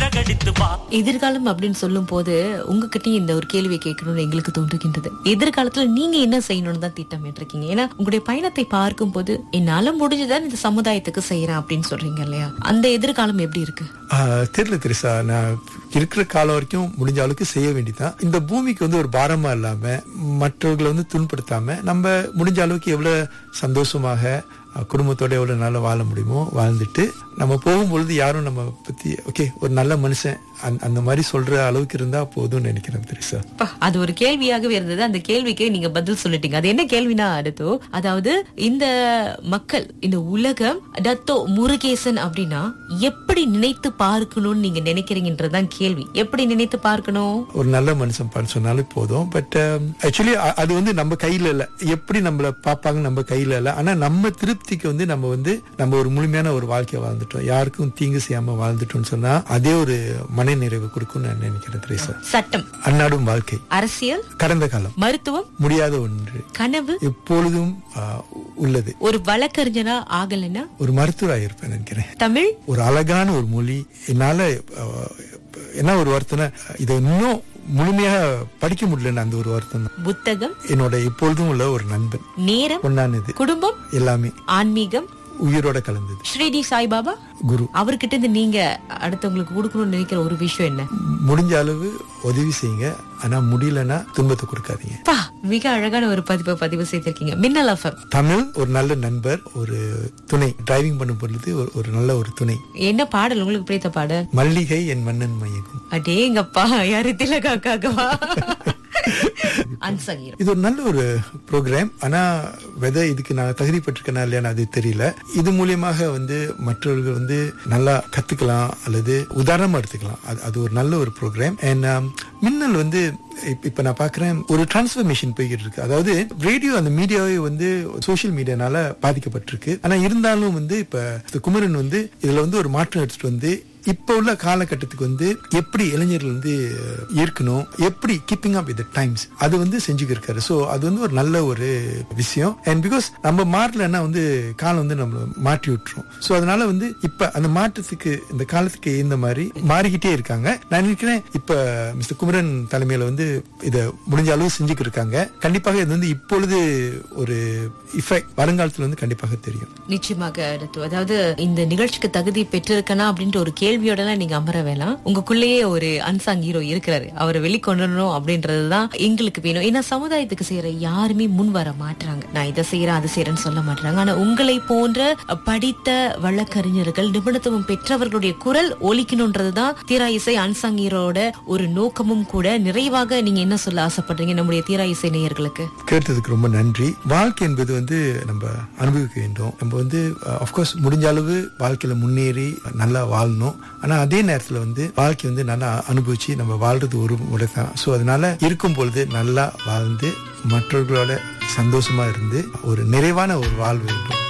சிறகடித்து வா எதிர்காலம் அப்படின்னு சொல்லும் போது உங்ககிட்டயும் இந்த ஒரு கேள்வியை கேட்கணும்னு எங்களுக்கு தோன்றுகின்றது எதிர்காலத்துல நீங்க என்ன செய்யணும்னு தான் திட்டமிட்டிருக்கீங்க ஏன்னா உங்களுடைய பயணத்தை பார்க்கும்போது என்னால முடிஞ்சுதான் இந்த சமுதாயத்துக்கு செய்யறேன் அப்படின்னு சொல்றீங்க இல்லையா அந்த எதிர்காலம் எப்படி இருக்கு ஆஹ் தெரியல தெரிசா நான் இருக்கிற காலம் வரைக்கும் முடிஞ்ச அளவுக்கு செய்ய வேண்டியதான் இந்த பூமிக்கு வந்து ஒரு பாரமா இல்லாம மற்றவர்களை வந்து துன்படுத்தாம நம்ம முடிஞ்ச அளவுக்கு எவ்வளவு சந்தோஷமாக அஹ், குடும்பத்தோட எவ்வளவு நல்லா வாழ முடியுமோ வாழ்ந்துட்டு நம்ம போகும்பொழுது யாரும் நம்ம பத்தி ஓகே ஒரு நல்ல மனுஷன் அந்த- அந்த மாதிரி சொல்ற அளவுக்கு இருந்தா போதும்னு நினைக்கிறேன் தெரிசா அப்பா, அது ஒரு கேள்வியாகவே இருந்தது அந்த கேள்விக்கு நீங்க பதில் சொல்லிட்டீங்க அது என்ன கேள்வினா அடுத்தோ அதாவது இந்த மக்கள் இந்த உலகம் டத்தோ முருகேசன் அப்படின்னா எப்படி நினைத்து பார்க்கணும்னு நீங்க நினைக்கிறீங்கன்றதுதான் கேள்வி எப்படி நினைத்து பார்க்கணும் ஒரு நல்ல மனுஷன் பான்னு சொன்னாலே போதும் பட் ஆக்சுவலி அது வந்து நம்ம கையில இல்ல எப்படி நம்மள பார்ப்பாங்க நம்ம கையில இல்ல ஆனா நம்ம திருப்திக்கு வந்து நம்ம வந்து நம்ம ஒரு முழுமையான ஒரு வாழ்க்கையை வாழ்ந்துட்டோம் யாருக்கும் தீங்கு செய்யாம வாழ்ந்துட்டோம்னு சொன்னா அதே ஒரு மன நிறைவு கொடுக்கும்னு நான் நினைக்கிறேன் திரேசா சட்டம் அன்னாடும் வாழ்க்கை அரசியல் கடந்த காலம் மருத்துவம் முடியாத ஒன்று கனவு எப்பொழுதும் ஆ, உள்ளது ஒரு வழக்கறிஞரா ஆகலைன்னா ஒரு மருத்துவராக இருப்பேன் நினைக்கிறேன் தமிழ் ஒரு அழகான ஒரு மொழி என்னால அஹ், என்ன ஒரு வருத்தம்னா இதை இன்னும் முழுமையாக படிக்க முடியலன்னு அந்த ஒரு வருத்தம் தான் புத்தகம் என்னோட எப்பொழுதும் உள்ள ஒரு நண்பன் நேரம் பொன்னானது குடும்பம் எல்லாமே ஆன்மீகம் உயிரோட கலந்தது ஸ்ரீடி சாய்பாபா குரு அவர்கிட்ட இருந்து நீங்க அடுத்தவங்களுக்கு கொடுக்கணும்னு நினைக்கிற ஒரு விஷயம் என்ன முடிஞ்ச அளவு உதவி செய்யுங்க ஆனா முடியலன்னா துன்பத்தை கொடுக்காதீங்க பா மிக அழகான ஒரு பதிவை பதிவு செய்திருக்கீங்க மின்னல் எஃப்எம் தமிழ் ஒரு நல்ல நண்பர் ஒரு துணை டிரைவிங் பண்ணும் பொழுது ஒரு- ஒரு நல்ல ஒரு துணை என்ன பாடல் உங்களுக்கு பிடித்த பாடல் மல்லிகை என் மன்னன் மயக்கும் அடேங்கப்பா யாரு திலகாக்காகவா அன்சங்கீரம் இது ஒரு நல்ல ஒரு ப்ரோக்ராம் ஆனா வெதை இதுக்கு நான் தகுதி பெற்றிருக்கேனா இல்லையான்னு அது தெரியல இது மூலியமாக வந்து மற்றவர்கள் வந்து நல்லா கத்துக்கலாம் அல்லது உதாரணமா எடுத்துக்கலாம் அது அது ஒரு நல்ல ஒரு ப்ரோக்ராம் அண்ட் மின்னல் வந்து இப்ப- இப்ப நான் பாக்குறேன் ஒரு டிரான்ஸ்ஃபர்மேஷன் போய்கிட்டு இருக்கு அதாவது ரேடியோ அந்த மீடியாவே வந்து சோஷியல் மீடியானால பாதிக்கப்பட்டிருக்கு ஆனா இருந்தாலும் வந்து இப்ப இந்த குமரன் வந்து இதுல வந்து ஒரு மாற்றம் எடுத்துட்டு வந்து இப்ப உள்ள காலகட்டத்துக்கு வந்து எப்படி இளைஞர்கள் வந்து ஈர்க்கணும் எப்படி கீப்பிங் அப் வித் டைம்ஸ் அது வந்து செஞ்சுக்கிட்டு இருக்காரு ஸோ அது வந்து ஒரு நல்ல ஒரு விஷயம் அண்ட் பிகாஸ் நம்ம மாறலன்னா வந்து காலம் வந்து நம்ம மாற்றி விட்டுரும் ஸோ அதனால வந்து இப்ப அந்த மாற்றத்துக்கு இந்த காலத்துக்கு இந்த மாதிரி மாறிக்கிட்டே இருக்காங்க நான் நினைக்கிறேன் இப்ப மிஸ்டர் குமரன் தலைமையில வந்து இதை முடிஞ்ச அளவு செஞ்சுக்கிட்டு இருக்காங்க கண்டிப்பாக இது வந்து இப்பொழுது ஒரு இஃபெக்ட் வருங்காலத்துல வந்து கண்டிப்பாக தெரியும் நிச்சயமாக அடுத்து அதாவது இந்த நிகழ்ச்சிக்கு தகுதி பெற்றிருக்கனா அப்படின்ற ஒரு கேள்வியோட எல்லாம் நீங்க அமர வேணாம் உங்களுக்குள்ளேயே ஒரு அன்சாங் ஹீரோ இருக்கிறாரு அவரை வெளிக்கொண்டணும் அப்படின்றதுதான் எங்களுக்கு வேணும் ஏன்னா சமுதாயத்துக்கு செய்யற யாருமே முன் வர மாட்டாங்க நான் இதை செய்யறேன் அதை செய்யறேன்னு சொல்ல மாட்டாங்க ஆனா உங்களை போன்ற படித்த வழக்கறிஞர்கள் நிபுணத்துவம் பெற்றவர்களுடைய குரல் ஒலிக்கணும்ன்றதுதான் தீரா இசை அன்சாங் ஹீரோட ஒரு நோக்கமும் கூட நிறைவாக நீங்க என்ன சொல்ல ஆசைப்படுறீங்க நம்முடைய தீரா இசை நேயர்களுக்கு கேட்டதுக்கு ரொம்ப நன்றி வாழ்க்கை என்பது வந்து நம்ம அனுபவிக்க வேண்டும் நம்ம வந்து அஃப்கோர்ஸ் முடிஞ்ச அளவு வாழ்க்கையில முன்னேறி நல்லா வாழணும் ஆனா அதே நேரத்துல வந்து வாழ்க்கை வந்து நல்லா அனுபவிச்சு நம்ம வாழ்றது ஒரு முறை தான் ஸோ அதனால இருக்கும் பொழுது நல்லா வாழ்ந்து மற்றவர்களோட சந்தோஷமா இருந்து ஒரு நிறைவான ஒரு வாழ்வு வேண்டும்